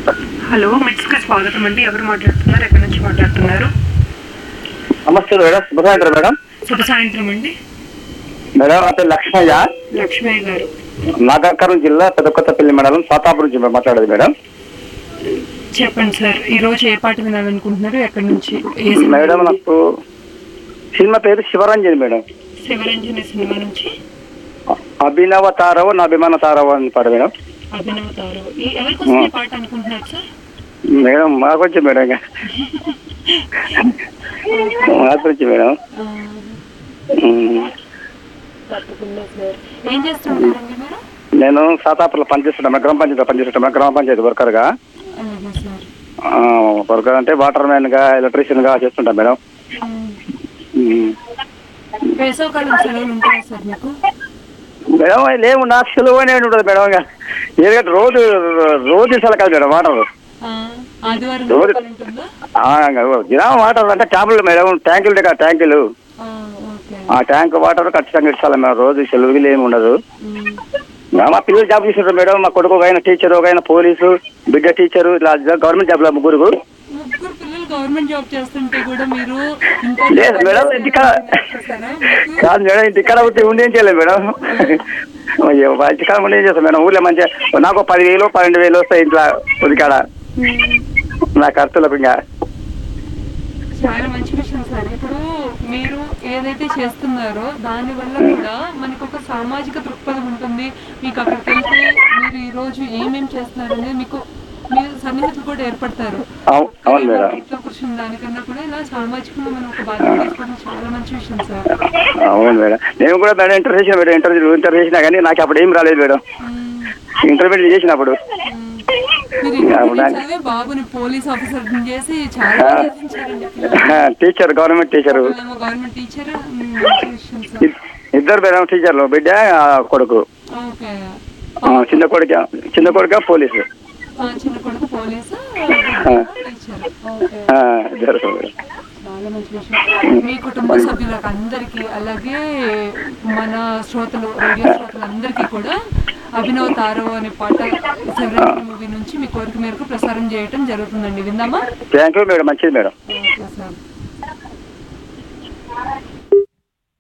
Hello మిట్స్కి స్వాగతం అండి ఎవరు మాట్లాడుతున్నారు ఎక్కడి నుంచి మాట్లాడుతున్నారు నమస్తే మేడం శుభ సాయంత్రం మేడం శుభ సాయంత్రం అండి మేడం నా పేరు లక్ష్మయ్య లక్ష్మయ్య గారు నాగర్కరం జిల్లా పెద్దకొత్తపల్లి మండలం సాతాపురం నుంచి మేము మాట్లాడేది మేడం చెప్పండి సార్ ఈ రోజు ఏ పాట వినాలనుకుంటున్నారు ఎక్కడి నుంచి ఏ సినిమా? మేడం నాకు సినిమా పేరు శివరంజని మేడం శివరంజని సినిమా నుంచి అభినవ తారవ నా అభిమాన తారవ అని పాట మేడం అభినవ తారవ్. ఈ ఎవరి కోసం ఈ పాట అనుకుంటున్నారు సార్ మేడం మాకు వచ్చి మేడం ఇంకా మాకు వచ్చి మేడం ఆ, ఉమ్. తప్పకుండా సార్ ఏం చేస్తుంటారండి మీరు నేను సాతాపురంలో పనిచేస్తున్నాను గ్రామ పంచాయతీ పనిచేస్తున్నాను గ్రామ పంచాయతీ వర్కర్గా అలాగే సార్ వర్కర్ అంటే వాటర్ మ్యాన్ గా ఎలక్ట్రీషియన్ గా చేస్తుంటాం మేడం ఉమ్. ఉమ్. వేసవకాలం సెలవులు ఉంటాయా సార్ మీకు మేడం అది లేవు నాకు సులువు అనేది ఉంటుంది మేడం ఇంకా ఎందుకంటే రోజు రోజు సెలకాలి మేడం వాటర్ ఆ, ఆదివారం రోజు- వేసవకాలం ఉంటుందా దినం వాటర్ అంటే ట్యాబ్లు మేడం ట్యాంకులు ఉంటాయి కదా ట్యాంకులు ఆ, ఓకే ఆ ట్యాంక్ వాటర్ ఖచ్చితంగా ఇస్తాను మేడం రోజు సెలవులు ఏమి ఉండదు ఉమ్. మా పిల్లలు జాబ్ చేస్తుంటారు మేడం మా కొడుకు ఒక ఆయన టీచర్ ఒక ఆయన పోలీసు బిడ్డ టీచరు ఇట్లా గవర్నమెంట్ జాబ్లో ముగ్గురు ముగ్గురు పిల్లలు గవర్నమెంట్ జాబ్ చేస్తుంటే కూడా మీరు ఇంకా లేదు మేడం, ఇంటికాడ చేస్తారా? మీకు? కాదు మేడం ఇంటికాడ ఉంటే ఉండి ఏం చేయలేదు మేడం అయ్యో, మా ఇంటికాడ ఉండి ఏం చేస్తాం మేడం ఊళ్ళో మంచిగా నాకు పదివేలు పన్నెండు వేలు వస్తాయి ఇంట్లో ఉదికాడ ఉమ్. నా ఖర్చులకు ఇంకా చాలా మంచి విషయం సార్ ఇప్పుడు మీరు ఏదైతే చేస్తున్నారో దాని వల్ల కూడా మనకు ఒక సామాజిక దృక్పథం ఉంటుంది మీకు అక్కడికి వెళ్తే మీరు ఈ రోజు ఏమేం చేస్తున్నారు అనేది మీకు మీ సన్నిహితులు కూడా ఏర్పడతారు అవు- అవును మేడం ఇంట్లో కూర్చున్న దానికన్నా కూడా ఇలా సామాజికంగా మనం ఒక బాధ్యత తీసుకోవడం చాలా మంచి విషయం సార్ అవును మేడం నేను కూడా మేడం ఇంటర్ చేసిన మేడం ఇంటర్ ఇంటర్ చేసినా కానీ నాకు అప్పుడు ఏం రాలేదు మేడం ఉమ్. ఇంటర్మీడియట్ చేసినప్పుడు ఉమ్. మీరు ఇంటర్మీడియట్ చదివి బాబుని పోలీస్ ఆఫీసర్ చేసి చాలా చదివించారండి పిల్లలు. టీచర్ గవర్నమెంట్ టీచరు పిల్లలేమో గవర్నమెంట్ టీచర్ మంచి విషయం సార్ ఇద్- ఇద్దరు మేడం టీచర్లు బిడ్డ ఆ, కొడుకు ఓకే ఆ, చిన్న కొడుక చిన్న కొడుక పోలీసు ఆ, చిన్న కొడుకు పోలీసు టీచర్ ఓకే ఆ, ఇద్దరు మేడం చాలా మంచి విషయం మీ కుటుంబ సభ్యులకు అందరికీ అలాగే మన శ్రోతలు రేడియో శ్రోతలు అందరికీ కూడా అభినవ్ తారవ్ అనే పాట సెవెన్ మూవీ నుంచి మీ కోరిక మేరకు ప్రసారం చేయటం జరుగుతుందండి విందామా థ్యాంక్ యూ మేడం మంచిది మేడం ఓకే సార్